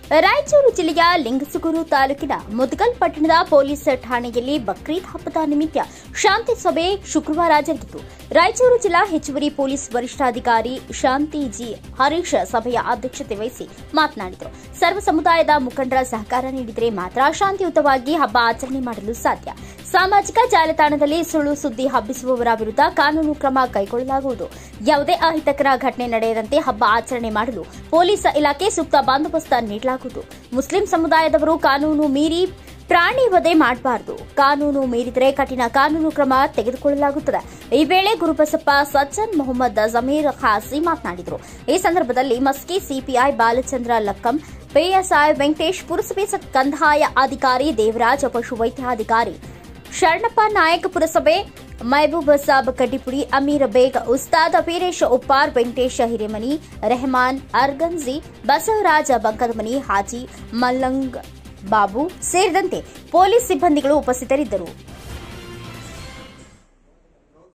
ರಾಯಚೂರು ಜಿಲ್ಲೆಯ ಲಿಂಗಸುಗೂರು ತಾಲೂಕಿನ ಮುದಗಲ್ ಪಟ್ಟಣದ ಪೊಲೀಸ್ ಠಾಣೆಯಲ್ಲಿ ಬಕ್ರೀದ್ ಹಬ್ಬದ ನಿಮಿತ್ತ ಶಾಂತಿ ಸಭೆ ಶುಕ್ರವಾರ ಜರುಗಿತು ರಾಯಚೂರು ಜಿಲ್ಲಾ ಹೆಚ್ಚುವರಿ ಪೊಲೀಸ್ ವರಿಷ್ಠಾಧಿಕಾರಿ ಶಾಂತಿ ಜಿ ಹರೀಶ್ ಸಭೆಯ ಅಧ್ಯಕ್ಷತೆ ವಹಿಸಿ ಮಾತನಾಡಿದರು ಸರ್ವ ಸಮುದಾಯದ ಮುಖಂಡರ ಸಹಕಾರ ನೀಡಿದರೆ ಮಾತ್ರ ಶಾಂತಿಯುತವಾಗಿ ಹಬ್ಬ ಆಚರಣೆ ಮಾಡಲು ಸಾಧ್ಯ ಸಾಮಾಜಿಕ ಜಾಲತಾಣದಲ್ಲಿ ಸುಳ್ಳು ಸುದ್ದಿ ಹಬ್ಬಿಸುವವರ ವಿರುದ್ಧ ಕಾನೂನು ಕ್ರಮ ಕೈಗೊಳ್ಳಲಾಗುವುದು ಯಾವುದೇ ಅಹಿತಕರ ಘಟನೆ ನಡೆಯದಂತೆ ಹಬ್ಬ ಆಚರಣೆ ಮಾಡಲು ಪೊಲೀಸ್ ಇಲಾಖೆ ಸೂಕ್ತ ಬಂದೋಬಸ್ತ್ ನೀಡಲಾಗುವುದು ಮುಸ್ಲಿಂ ಸಮುದಾಯದವರು ಕಾನೂನು ಮೀರಿ ಪ್ರಾಣಿ ವಧೆ ಮಾಡಬಾರದು ಕಾನೂನು ಮೀರಿದರೆ ಕಠಿಣ ಕಾನೂನು ಕ್ರಮ ತೆಗೆದುಕೊಳ್ಳಲಾಗುತ್ತದೆ ಈ ವೇಳೆ ಗುರುಬಸಪ್ಪ ಸಜ್ಜನ್ ಮೊಹಮ್ಮದ್ ಜಮೀರ್ ಖಾಸಿ ಮಾತನಾಡಿದರು ಈ ಸಂದರ್ಭದಲ್ಲಿ ಮಸ್ಕಿ ಸಿಪಿಐ ಬಾಲಚಂದ್ರ ಲಕ್ಕಂ ಪಿಎಸ್ಐ ವೆಂಕಟೇಶ್ ಪುರಸಭೆ ಕಂದಾಯ ಅಧಿಕಾರಿ ದೇವರಾಜ್ ಪಶುವೈದ್ಯಾಧಿಕಾರಿ ಶರಣಪ್ಪ ನಾಯಕ್ ಪುರಸಭೆ ಮಹಬೂಬ್ ಸಾಬ್ ಕಡ್ಡಿಪುಡಿ ಅಮೀರ್ ಬೇಗ್ ಉಸ್ತಾದ್ ವೀರೇಶ್ ಉಪ್ಪಾರ್ ವೆಂಕಟೇಶ್ ಹಿರೇಮನಿ ರೆಹಮಾನ್ ಅರ್ಗನ್ಜಿ ಬಸವರಾಜ ಬಂಕದಮನಿ ಹಾಜಿ ಮಲ್ಲಂಗ್ ಬಾಬು ಸೇರಿದಂತೆ ಪೊಲೀಸ್ ಸಿಬ್ಬಂದಿಗಳು ಉಪಸ್ಥಿತರಿದ್ದರು